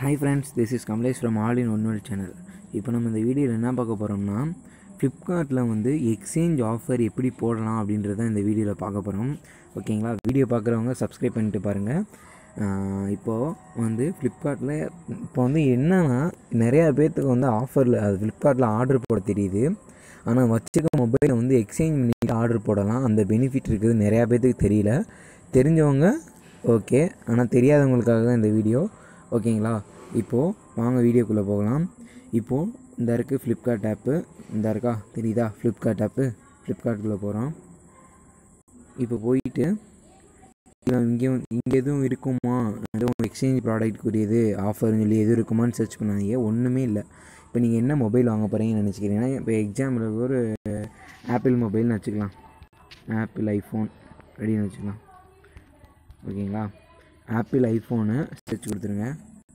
hi friends this is Kamlesh from all in one world channel இப்போ நம்ம இந்த வீடியோவில் என்ன பார்க்க போகிறோம்னா ஃப்ளிப்கார்ட்டில் வந்து எக்ஸ்சேஞ்ச் ஆஃபர் எப்படி போடலாம் அப்படின்றத இந்த வீடியோவில் பார்க்க போகிறோம் ஓகேங்களா வீடியோ பார்க்குறவங்க சப்ஸ்கிரைப் பண்ணிட்டு பாருங்கள் இப்போது வந்து ஃப்ளிப்கார்ட்டில் இப்போ வந்து என்னன்னா நிறையா பேர்த்துக்கு வந்து ஆஃபரில் அது ஃப்ளிப்கார்ட்டில் ஆர்டர் போட தெரியுது ஆனால் வச்சுக்க மொபைலை வந்து எக்ஸ்சேஞ்ச் பண்ணிட்டு ஆர்டர் போடலாம் அந்த பெனிஃபிட் இருக்குது நிறையா பேர்த்துக்கு தெரியல தெரிஞ்சவங்க ஓகே ஆனால் தெரியாதவங்களுக்காக தான் இந்த வீடியோ ஓகேங்களா இப்போது வாங்க வீடியோக்குள்ளே போகலாம் இப்போது இந்த இருக்குது ஃப்ளிப்கார்ட் ஆப்பு இந்த இருக்கா தெரியுதா ஃப்ளிப்கார்ட் ஆப்பு ஃப்ளிப்கார்ட்டுக்குள்ளே போகிறோம் இப்போ போயிட்டு இங்கே இங்கே எதுவும் இருக்குமா எதுவும் எக்ஸ்சேஞ்ச் ப்ராடக்ட்டுக்குரியது ஆஃபர்னு சொல்லி எதுவும் இருக்குமான்னு சர்ச் பண்ணாதீங்க ஒன்றுமே இல்லை இப்போ நீங்கள் என்ன மொபைல் வாங்க போகிறீங்கன்னு நினச்சிக்கிறீங்கன்னா இப்போ எக்ஸாம்பிள் ஒரு ஆப்பிள் மொபைல்னு வச்சுக்கலாம் ஆப்பிள் ஐஃபோன் ரெடின்னு வச்சுக்கலாம் ஓகேங்களா ஆப்பிள் ஐஃபோனு சர்ச் கொடுத்துருங்க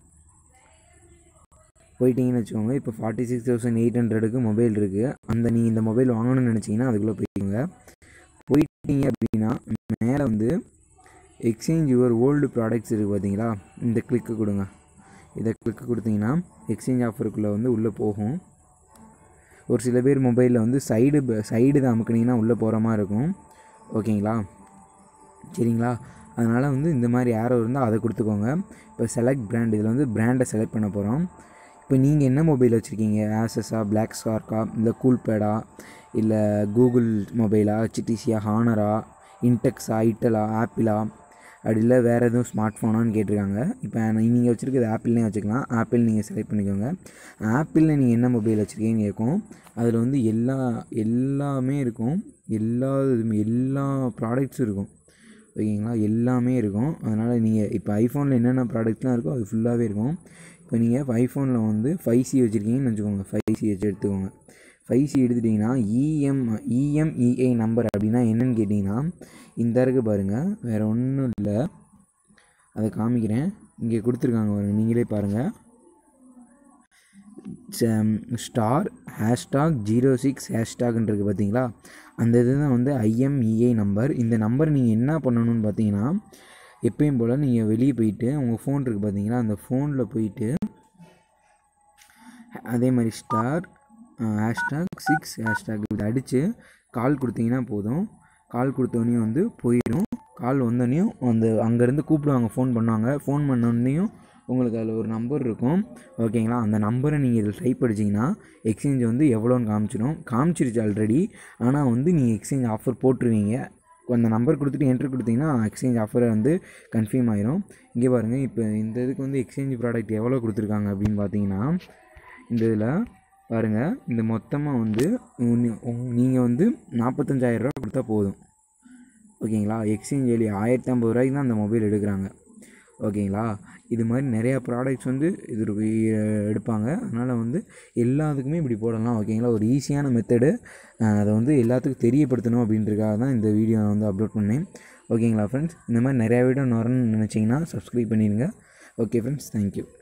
போயிட்டீங்கன்னு வச்சுக்கோங்க இப்போ ஃபார்ட்டி சிக்ஸ் தௌசண்ட் எயிட் ஹண்ட்ரடுக்கு மொபைல் இருக்குது அந்த நீங்கள் இந்த மொபைல் வாங்கணும்னு நினச்சிங்கன்னா அதுக்குள்ளே போய்க்கோங்க போயிட்டீங்க அப்படின்னா மேலே வந்து எக்ஸ்சேஞ்ச் யுவர் ஓல்டு ப்ராடக்ட்ஸ் இருக்குது பார்த்தீங்களா இந்த கிளிக்கு கொடுங்க இதை கிளிக்கு கொடுத்தீங்கன்னா எக்ஸ்சேஞ்ச் ஆஃபருக்குள்ளே வந்து உள்ளே போகும் ஒரு சில பேர் மொபைலில் வந்து சைடு சைடு தான் அமுக்குனீங்கன்னா உள்ளே போகிற மாதிரி இருக்கும் ஓகேங்களா சரிங்களா அதனால் வந்து இந்த மாதிரி ஏரோ இருந்தால் அதை கொடுத்துக்கோங்க இப்போ செலக்ட் பிராண்ட் இதில் வந்து பிராண்டை செலக்ட் பண்ண போகிறோம் இப்போ நீங்கள் என்ன மொபைல் வச்சுருக்கீங்க ஆசஸா பிளாக் ஸ்கார்க்கா இல்லை கூல் பேடா இல்லை கூகுள் மொபைலா ஹெச்டிசியா ஹானரா இன்டெக்ஸா ஐட்டலா ஆப்பிளா அப்படி இல்லை வேறு எதுவும் ஸ்மார்ட் ஃபோனான்னு கேட்டிருக்காங்க இப்போ நீங்கள் வச்சுருக்கிறது ஆப்பிள்னே வச்சுக்கலாம் ஆப்பிள் நீங்கள் செலக்ட் பண்ணிக்கோங்க ஆப்பிளில் நீங்கள் என்ன மொபைல் வச்சுருக்கீங்கன்னு கேட்கும் அதில் வந்து எல்லா எல்லாமே இருக்கும் எல்லா எல்லா ப்ராடக்ட்ஸும் இருக்கும் ஓகேங்களா எல்லாமே இருக்கும் அதனால் நீங்கள் இப்போ ஐஃபோனில் என்னென்ன ப்ராடக்ட்லாம் இருக்கோ அது ஃபுல்லாகவே இருக்கும் இப்போ நீங்கள் ஐஃபோனில் வந்து ஃபைவ் சி வச்சுருக்கீங்கன்னு வச்சுக்கோங்க ஃபைவ் சி வச்சு எடுத்துக்கோங்க ஃபைவ் சி எடுத்துட்டிங்கன்னா இஎம் இஎம்இஐ நம்பர் அப்படின்னா என்னென்னு கேட்டிங்கன்னா இந்த இருக்கு பாருங்கள் வேறு ஒன்றும் இல்லை அதை காமிக்கிறேன் இங்கே கொடுத்துருக்காங்க பாருங்கள் நீங்களே பாருங்கள் ஸ்டார் ஹேஷ்டாக் ஜீரோ சிக்ஸ் ஹேஷ்டாக்ன்றது பார்த்தீங்களா அந்த இது தான் வந்து ஐஎம்இஐ நம்பர் இந்த நம்பர் நீங்கள் என்ன பண்ணணும்னு பார்த்தீங்கன்னா எப்பயும் போல் நீங்கள் வெளியே போயிட்டு உங்கள் ஃபோன் இருக்குது பார்த்தீங்களா அந்த ஃபோனில் போயிட்டு அதே மாதிரி ஸ்டார் ஹேஷ்டாக் சிக்ஸ் ஹேஷ்டாக் இப்படி அடித்து கால் கொடுத்தீங்கன்னா போதும் கால் கொடுத்தோடனே வந்து போயிடும் கால் வந்தோடனையும் அந்த அங்கேருந்து கூப்பிடுவாங்க ஃபோன் பண்ணுவாங்க ஃபோன் பண்ணோடனையும் உங்களுக்கு அதில் ஒரு நம்பர் இருக்கும் ஓகேங்களா அந்த நம்பரை நீங்கள் இதில் டைப் அடிச்சிங்கன்னா எக்ஸ்சேஞ்ச் வந்து எவ்வளோன்னு காமிச்சிடும் காமிச்சிருச்சு ஆல்ரெடி ஆனால் வந்து நீங்கள் எக்ஸ்சேஞ்ச் ஆஃபர் போட்டுருவீங்க அந்த நம்பர் கொடுத்துட்டு என்ட்ரு கொடுத்தீங்கன்னா எக்ஸ்சேஞ்ச் ஆஃபரை வந்து கன்ஃபார்ம் ஆயிரும் இங்கே பாருங்கள் இப்போ இந்த இதுக்கு வந்து எக்ஸ்சேஞ்ச் ப்ராடக்ட் எவ்வளோ கொடுத்துருக்காங்க அப்படின்னு பார்த்தீங்கன்னா இந்த இதில் பாருங்கள் இந்த மொத்தமாக வந்து நீங்கள் வந்து நாற்பத்தஞ்சாயிரரூவா கொடுத்தா போதும் ஓகேங்களா எக்ஸ்சேஞ்ச் வேலி ஆயிரத்தி ஐம்பது ரூபாய்க்கு தான் அந்த மொபைல் எடுக்கிறாங்க ஓகேங்களா இது மாதிரி நிறையா ப்ராடக்ட்ஸ் வந்து இது எடுப்பாங்க அதனால் வந்து எல்லாத்துக்குமே இப்படி போடலாம் ஓகேங்களா ஒரு ஈஸியான மெத்தடு அதை வந்து எல்லாத்துக்கும் தெரியப்படுத்தணும் அப்படின்றதுக்காக தான் இந்த வீடியோ நான் வந்து அப்லோட் பண்ணேன் ஓகேங்களா ஃப்ரெண்ட்ஸ் இந்த மாதிரி நிறையா வீடியோ வரணும்னு நினச்சிங்கன்னா சப்ஸ்கிரைப் பண்ணிடுங்க ஓகே ஃப்ரெண்ட்ஸ் தேங்க்யூ